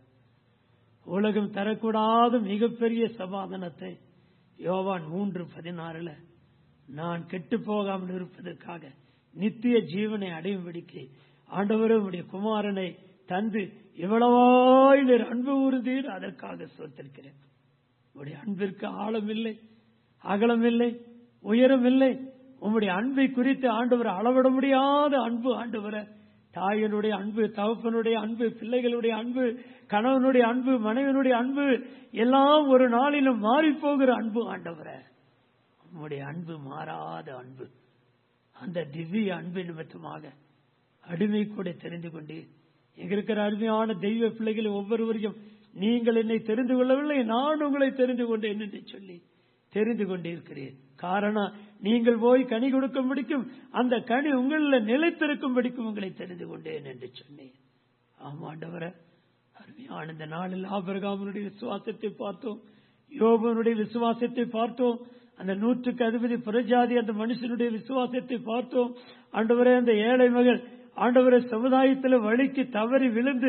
உலகம் தரக்கூடாத மிகப்பெரிய சமாதானத்தை யோவான் மூன்று பதினாறுல நான் கெட்டு போகாமல் இருப்பதற்காக நித்திய ஜீவனை அடையும்படிக்கு ஆண்டவரே உடைய குமாரனை தந்து இவ்வளவாய் நீர் அன்பு உறுதீர் அதற்காக சொத்திருக்கிறேன் உடைய அன்பிற்கு ஆழமில்லை அகலமில்லை உயரமில்லை உம்முடைய அன்பை குறித்து ஆண்டவர் அளவிட முடியாத அன்பு ஆண்டவர தாயினுடைய அன்பு தகப்பனுடைய அன்பு பிள்ளைகளுடைய அன்பு கணவனுடைய அன்பு மனைவனுடைய அன்பு எல்லாம் ஒரு நாளிலும் மாறி போகிற அன்பு ஆண்டவர உம்முடைய அன்பு மாறாத அன்பு அந்த திவ்ய அன்பு நிமித்தமாக அடிமை கூட தெரிந்து கொண்டு எங்க இருக்கிற அருமையான தெய்வ பிள்ளைகளை ஒவ்வொருவரையும் நீங்கள் என்னை தெரிந்து கொள்ளவில்லை நான் உங்களை தெரிந்து கொண்டேன் என்று சொல்லி தெரிந்து கொண்டிருக்கிறேன் காரணம் நீங்கள் போய் கனி கொடுக்கும் பிடிக்கும் அந்த கனி உங்களில் நிலைத்திருக்கும் பிடிக்கும் உங்களை தெரிந்து கொண்டேன் என்று சொன்னேன் ஆமாண்டவர அருமையான இந்த நாளில் ஆபரகாமனுடைய விசுவாசத்தை பார்த்தோம் யோபனுடைய விசுவாசத்தை பார்த்தோம் அந்த நூற்றுக்கு அதிபதி புரஜாதி அந்த மனுஷனுடைய விசுவாசத்தை பார்த்தோம் ஆண்டவரே அந்த ஏழை மகள் ஆண்டவரை சமுதாயத்தில் வழிக்கு தவறி விழுந்து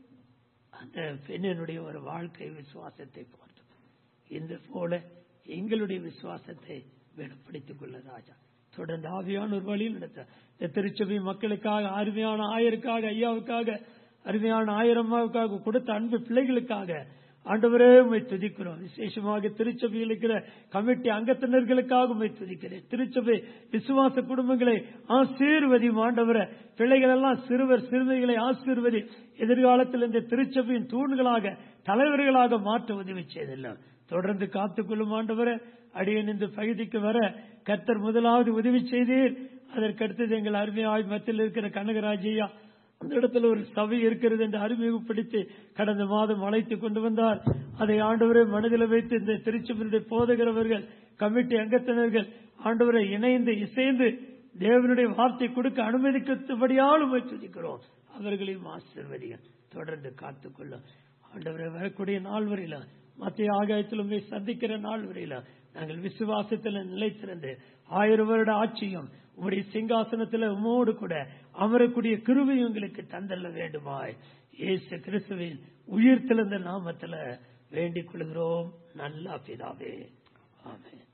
அந்த பெண்ணினுடைய ஒரு வாழ்க்கை விசுவாசத்தை பார்த்தோம் இந்த போல எங்களுடைய விசுவாசத்தை வெளிப்படுத்திக் கொள்ள ராஜா தொடர்ந்து ஆவியான ஒரு வழியில் நடத்த இந்த திருச்சபை மக்களுக்காக அருமையான ஆயருக்காக ஐயாவுக்காக அருமையான ஆயிரம்மாவுக்காக கொடுத்த அன்பு பிள்ளைகளுக்காக ஆண்டவரே உண்மை துதிக்கிறோம் விசேஷமாக திருச்சபையில் இருக்கிற கமிட்டி அங்கத்தினர்களுக்காக உண்மை துதிக்கிறேன் திருச்சபை விசுவாச குடும்பங்களை ஆசீர்வதியும் ஆண்டவர பிள்ளைகள் எல்லாம் சிறுவர் சிறுமிகளை ஆசீர்வதி எதிர்காலத்தில் இந்த திருச்சபையின் தூண்களாக தலைவர்களாக மாற்ற உதவி செய்தெல்லாம் தொடர்ந்து காத்துக்கொள்ளும் ஆண்டவர அடியன் இந்த பகுதிக்கு வர கர்த்தர் முதலாவது உதவி செய்தீர் அதற்கடுத்தது எங்கள் அருமையாய் மத்தியில் இருக்கிற கனகராஜையா அந்த இடத்துல ஒரு சபை இருக்கிறது என்று அறிமுகப்படுத்தி கடந்த மாதம் அழைத்து கொண்டு வந்தார் அதை ஆண்டவரை மனதில் வைத்து இந்த திருச்சபையுடைய போதகரவர்கள் கமிட்டி அங்கத்தினர்கள் ஆண்டவரை இணைந்து இசைந்து தேவனுடைய வார்த்தை கொடுக்க அனுமதிக்கபடியாலும் முயற்சிக்கிறோம் அவர்களையும் ஆசிர்வதிகள் தொடர்ந்து காத்துக்கொள்ளும் ஆண்டவரை வரக்கூடிய நாள் வரையில மத்திய ஆகாயத்திலும் போய் சந்திக்கிற நாள் வரையில நாங்கள் விசுவாசத்தில் நிலைத்திருந்து ஆயிரம் வருட ஆட்சியும் உங்களுடைய சிங்காசனத்தில் உமோடு கூட அமரக்கூடிய கிருவை உங்களுக்கு தந்தல்ல வேண்டுமாய் இயேசு கிறிஸ்துவின் உயிர் திறந்த நாமத்தில் வேண்டிக் கொள்கிறோம் நல்ல பிதாவே ஆமென்